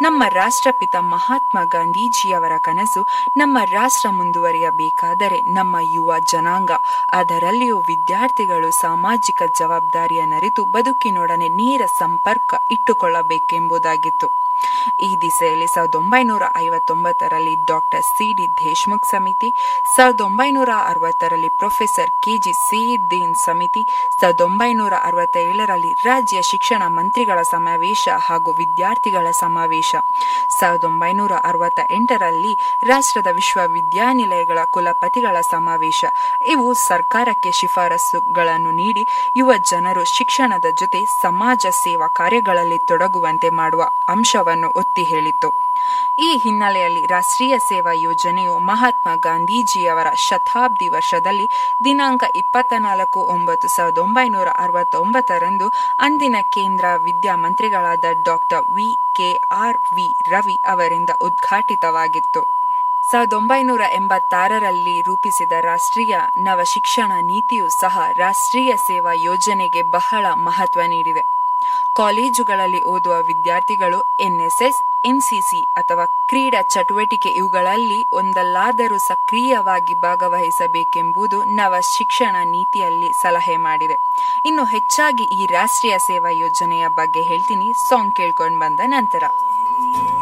ನಮ್ಮ ರಾಷ್ಟ್ರಪಿತ ಮಹಾತ್ಮ ಗಾಂಧೀಜಿಯವರ ಕನಸು ನಮ್ಮ ರಾಷ್ಟ್ರ ಮುಂದುವರಿಯಬೇಕಾದರೆ ನಮ್ಮ ಯುವ ಜನಾಂಗ ಅದರಲ್ಲಿಯೂ ವಿದ್ಯಾರ್ಥಿಗಳು ಸಾಮಾಜಿಕ ಜವಾಬ್ದಾರಿಯ ನರಿತು ಬದುಕಿನೊಡನೆ ನೇರ ಸಂಪರ್ಕ ಇಟ್ಟುಕೊಳ್ಳಬೇಕೆಂಬುದಾಗಿತ್ತು ಈ ದಿಸೆಯಲ್ಲಿ ಸಾವಿರದ ಒಂಬೈನೂರ ಐವತ್ತೊಂಬತ್ತರಲ್ಲಿ ಡಾಕ್ಟರ್ ಸಿ ಡಿ ದೇಶ್ಮುಖ್ ಸಮಿತಿ ಸಾವಿರದ ಒಂಬೈನೂರ ಅರವತ್ತರಲ್ಲಿ ಪ್ರೊಫೆಸರ್ ಕೆಜಿ ಸಿಯುದ್ದೀನ್ ಸಮಿತಿ ಸಾವಿರದ ಒಂಬೈನೂರ ಅರವತ್ತೇಳರಲ್ಲಿ ರಾಜ್ಯ ಶಿಕ್ಷಣ ಮಂತ್ರಿಗಳ ಸಮಾವೇಶ ಹಾಗೂ ವಿದ್ಯಾರ್ಥಿಗಳ ಸಮಾವೇಶ ಸಾವಿರದ ಒಂಬೈನೂರ ಅರವತ್ತ ಎಂಟರಲ್ಲಿ ರಾಷ್ಟ್ರದ ವಿಶ್ವವಿದ್ಯಾನಿಲಯಗಳ ಕುಲಪತಿಗಳ ಸಮಾವೇಶ ಇವು ಸರ್ಕಾರಕ್ಕೆ ಶಿಫಾರಸುಗಳನ್ನು ನೀಡಿ ಯುವ ಜನರು ಶಿಕ್ಷಣದ ಜೊತೆ ಸಮಾಜ ಸೇವಾ ಕಾರ್ಯಗಳಲ್ಲಿ ತೊಡಗುವಂತೆ ಮಾಡುವ ಅಂಶವನ್ನು ಒತ್ತಿ ಹೇಳಿತು ಈ ಹಿನ್ನೆಲೆಯಲ್ಲಿ ರಾಷ್ಟ್ರೀಯ ಸೇವಾ ಯೋಜನೆಯು ಮಹಾತ್ಮ ಗಾಂಧೀಜಿಯವರ ಶತಾಬ್ದಿ ವರ್ಷದಲ್ಲಿ ದಿನಾಂಕ ಇಪ್ಪತ್ತ ನಾಲ್ಕು ಒಂಬತ್ತು ಸಾವಿರದ ಒಂಬೈನೂರ ಅರವತ್ತೊಂಬತ್ತರಂದು ಅಂದಿನ ಕೇಂದ್ರ ವಿದ್ಯಾಮಂತ್ರಿಗಳಾದ doctor V K R V Ravi ಅವರಿಂದ ಉದ್ಘಾಟಿತವಾಗಿತ್ತು ಸಾವಿರದ ಒಂಬೈನೂರ ಎಂಬತ್ತಾರರಲ್ಲಿ ರೂಪಿಸಿದ ರಾಷ್ಟ್ರೀಯ ನವ ಶಿಕ್ಷಣ ನೀತಿಯು ಸಹ ರಾಷ್ಟ್ರೀಯ ಸೇವಾ ಯೋಜನೆಗೆ ಬಹಳ ಮಹತ್ವ ನೀಡಿದೆ ಕಾಲೇಜುಗಳಲ್ಲಿ ಓದುವ ವಿದ್ಯಾರ್ಥಿಗಳು ಎನ್ಎಸ್ಎಸ್ ಎನ್ಸಿಸಿ ಅಥವಾ ಕ್ರೀಡಾ ಚಟುವಟಿಕೆ ಇವುಗಳಲ್ಲಿ ಒಂದಲ್ಲಾದರೂ ಸಕ್ರಿಯವಾಗಿ ಭಾಗವಹಿಸಬೇಕೆಂಬುದು ನವ ಶಿಕ್ಷಣ ನೀತಿಯಲ್ಲಿ ಸಲಹೆ ಮಾಡಿದೆ ಇನ್ನು ಹೆಚ್ಚಾಗಿ ಈ ರಾಷ್ಟ್ರೀಯ ಸೇವಾ ಯೋಜನೆಯ ಬಗ್ಗೆ ಹೇಳ್ತೀನಿ ಸಾಂಗ್ ಕೇಳ್ಕೊಂಡು ಬಂದ ನಂತರ